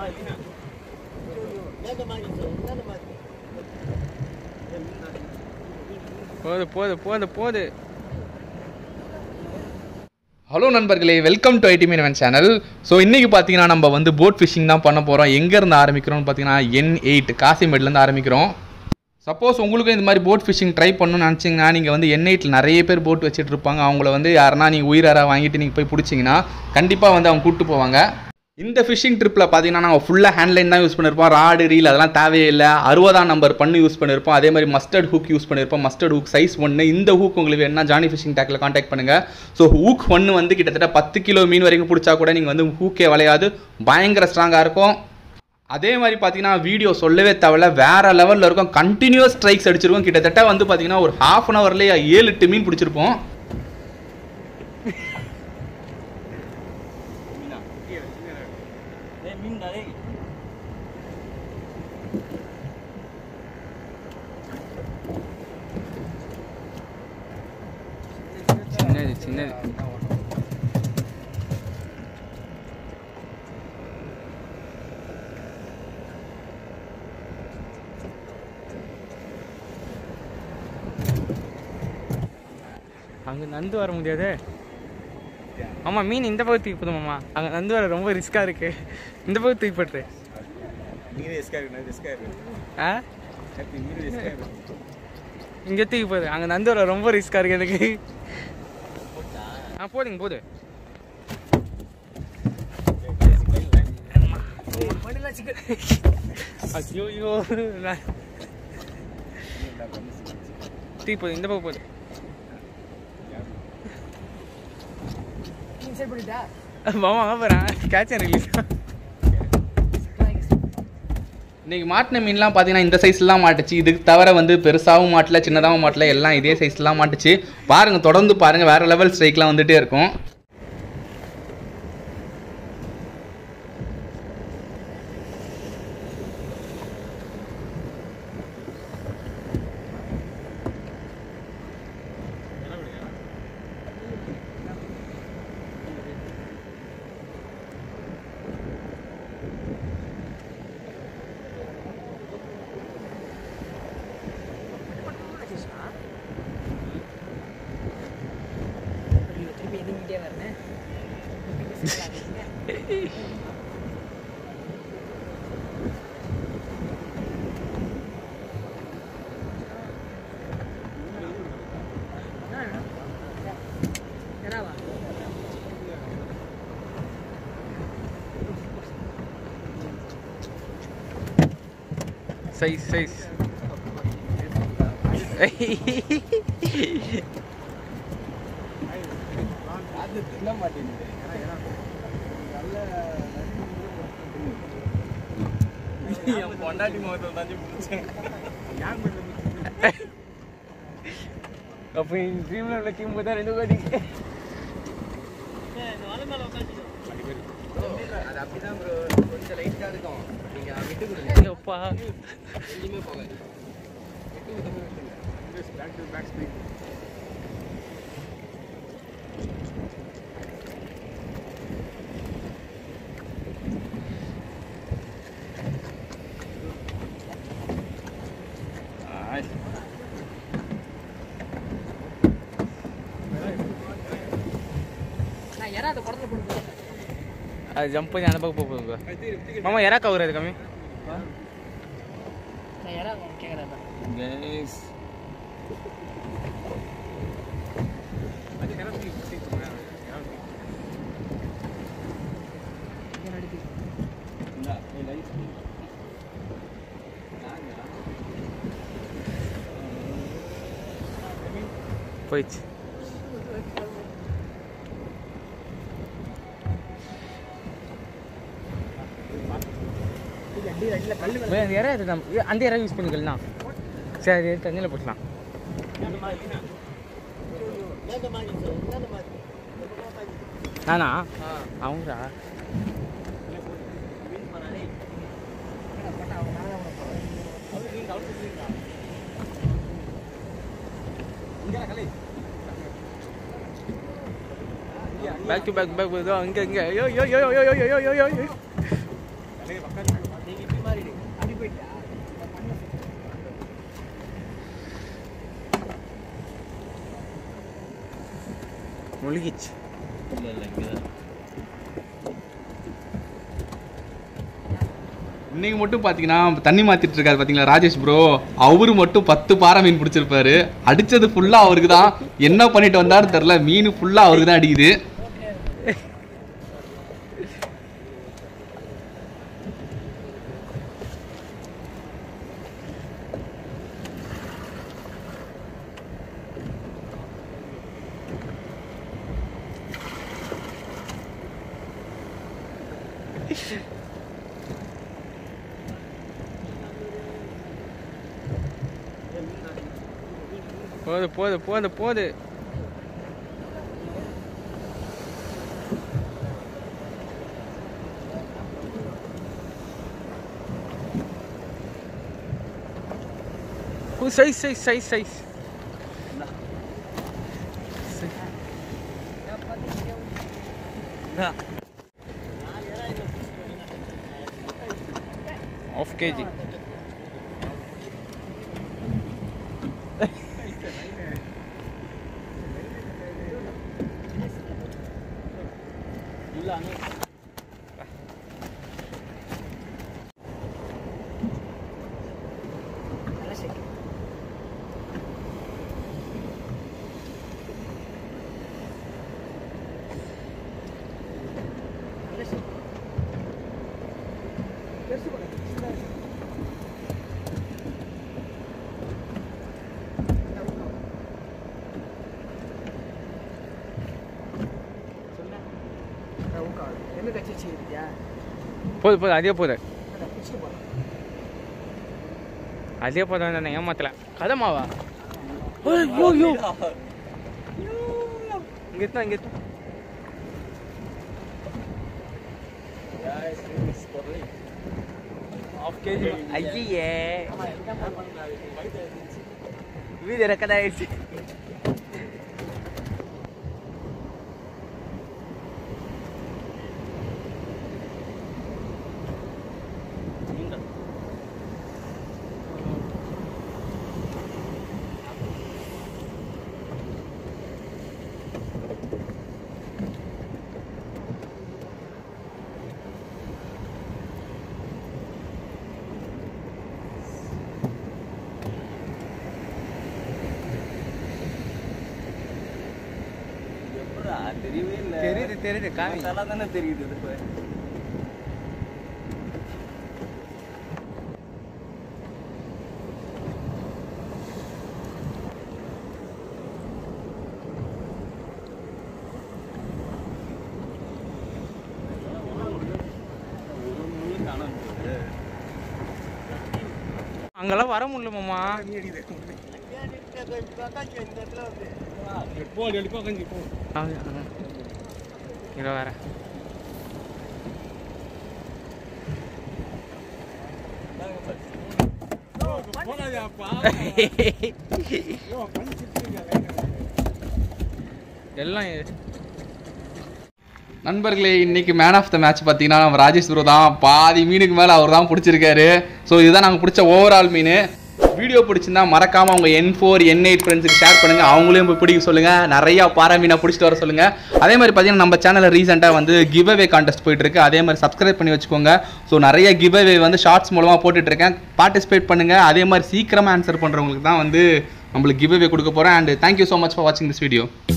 போது போது போது போது ஹலோ நண்பர்களே welcome to IT Meenavan channel so இன்றைக்கி பார்த்தீங்கன்னா நம்ம வந்து போட் ஃபிஷிங் தான் பண்ண போகிறோம் எங்கேருந்து ஆரம்பிக்கிறோம்னு பார்த்தீங்கன்னா என் எயிட் காசிமேட்லேருந்து ஆரம்பிக்கிறோம் சப்போஸ் உங்களுக்கும் இந்த மாதிரி போட் ஃபிஷிங் ட்ரை பண்ணணும்னு நினச்சிங்கன்னா நீங்கள் வந்து என் எயிட்டில் நிறைய பேர் போட் வச்சுட்டு இருப்பாங்க அவங்கள வந்து யாருன்னா நீங்கள் உயிராரா வாங்கிட்டு நீங்கள் போய் பிடிச்சிங்கன்னா கண்டிப்பாக வந்து அவங்க கூப்பிட்டு போவாங்க இந்த ஃபிஷிங் ட்ரிப்பில் பார்த்தீங்கன்னா நாங்கள் ஃபுல்லாக ஹேண்ட்லைன் தான் யூஸ் பண்ணியிருப்போம் ராடு ரீல் அதெல்லாம் தேவையே இல்லை அறுபதாம் நம்பர் பண்ணு யூஸ் பண்ணியிருப்போம் அதே மாதிரி மஸ்டர்ட் ஹூக் யூஸ் பண்ணியிருப்போம் மஸ்டர்ட் ஹூக் சைஸ் ஒன்று இந்த ஹூக் உங்களுக்கு வேணும்னா ஜானி ஃபிஷிங் டேக்கில் காண்டாக்ட் பண்ணுங்கள் ஸோ ஹூக் ஒன்று வந்து கிட்டத்தட்ட பத்து கிலோ மீன் வரைக்கும் பிடிச்சா கூட நீங்கள் வந்து ஹூக்கே வளையாது பயங்கர ஸ்ட்ராங்காக இருக்கும் அதே மாதிரி பார்த்தீங்கன்னா வீடியோ சொல்லவே தேவையில்ல வேற லெவலில் இருக்கும் கண்டினியூஸ் ஸ்ட்ரைக்ஸ் அடிச்சிருக்கோம் கிட்டத்தட்ட வந்து பார்த்தீங்கன்னா ஒரு ஹாஃப் அன் ஹவர்லேயே ஏழு எட்டு மீன் பிடிச்சிருப்போம் சின்னது சின்னது அங்கே நந்து வர முடியாதே ஆமாம் மீன் இந்த பக்கம் தூக்கி போதும் மாமா அங்கே நந்து வர ரொம்ப ரிஸ்க்காக இருக்கு இந்த பக்கம் தூக்கி போட்டுரு ஆ இங்கே தூக்கி போகுது அங்கே நந்து வர ரொம்ப ரிஸ்க்காக இருக்கு எனக்கு ஆ போதுங்க போது ஐயோ ஐயோ நான் தூக்கி போகுது இந்த பக்கம் போகுது மாமா வாங்க போகிறேன் கேட்ச் ரிலீஸ் இன்னைக்கு மாட்டின மீன்லாம் பார்த்தீங்கன்னா இந்த சைஸ்லாம் மாட்டுச்சு இதுக்கு தவிர வந்து பெருசாகவும் மாட்டல சின்னதாகவும் மாட்டல எல்லாம் இதே சைஸ்லாம் மாட்டுச்சு பாருங்க தொடர்ந்து பாருங்க வேற லெவல் ஸ்ட்ரைக்லாம் வந்துட்டே இருக்கும் சைஸ் சைஸ் அப்போ ட்ரீம்ல உள்ள டீம் பார்த்தா ரெண்டு கோடி அப்பா அது ஜம்ப் பண்ணி அந்த பக்கம் போக போகுங்க மாமா யாரா கவுறது கம்மி கைஸ் போயிடுச்சு வேற அந்த இறை எடுத்து நம்ம- அந்த இறை யூஸ் பண்ணிக்கலாம் சரி அது எடுத்து தண்ணியில் போட்டுலாம் நானா அவங்களா பேக் டு பேக் பேக் இதோ இங்கே இங்கே ஐயோ யோ யோ யோ யோ யோ யோ யோ யோ முழுகிச்சு இன்னைக்கு மட்டும் பார்த்தீங்கன்னா தண்ணி மாத்திட்டு இருக்காரு பார்த்தீங்களா ராஜேஷ் ப்ரோ அவரு மட்டும் பத்து பாறை மீன் பிடிச்சிருப்பாரு அடிச்சது ஃபுல்லாக அவருக்கு தான் என்ன பண்ணிட்டு வந்தாரு தெரில மீன் ஃபுல்லாக அவருக்கு தான் அடிக்குது போது போது போது போது size size size size half KG போது போது அதே போது அதே போதும் தானே ஏமாத்தல கதமாவா ஐயோ ஐயோ இங்க இருந்தா இங்க இருந்தா. ஆஃப் கேஜி ஐயே வீடியோ ரெக்கார்ட் ஆயிடுச்சு தெரியவே இல்ல தெரியுது தெரியுது காமி நல்லா தானே தெரியுது இது இப்ப. ஒரு முள்ளு காணாம போகுது. அங்கெல்லாம் வர முடியல மாமா இதை வேற எல்லாம் இது- நண்பர்களே இன்னைக்கு மேன் ஆஃப் த மேட்ச் பார்த்தீங்கன்னா நம்ம ராஜேஷ் ப்ரோ தான் பாதி மீனுக்கு மேலே அவர் தான் பிடிச்சிருக்காரு ஸோ இதுதான் நாங்கள் பிடிச்ச ஓவரால் மீன் வீடியோ பிடிச்சிருந்தா மறக்காம உங்க என் ஃபோர் என் எயிட் ஃப்ரெண்ட்ஸுக்கு ஷேர் பண்ணுங்க அவங்களையும் போய் பிடிக்க சொல்லுங்க நிறைய பாறை மீனை பிடிச்சிட்டு வர சொல்லுங்க அதே மாதிரி பார்த்தீங்கன்னா நம்ம சேனலில் ரீசெண்டாக வந்து கிவ் அவே கான்டெஸ்ட் போயிட்டு இருக்கு அதே மாதிரி சப்ஸ்கிரைப் பண்ணி வச்சுக்கோங்க ஸோ நிறைய கிவ் அவே வந்து ஷார்ட்ஸ் மூலமாக போட்டுட்டு இருக்கேன் பார்ட்டிசிபேட் பண்ணுங்க அதே மாதிரி சீக்கிரமாக ஆன்சர் பண்ணுறவங்களுக்கு தான் வந்து நம்மளுக்கு கிவ் அவே கொடுக்க போகிறேன் and thank you so much for வாட்சிங் திஸ் வீடியோ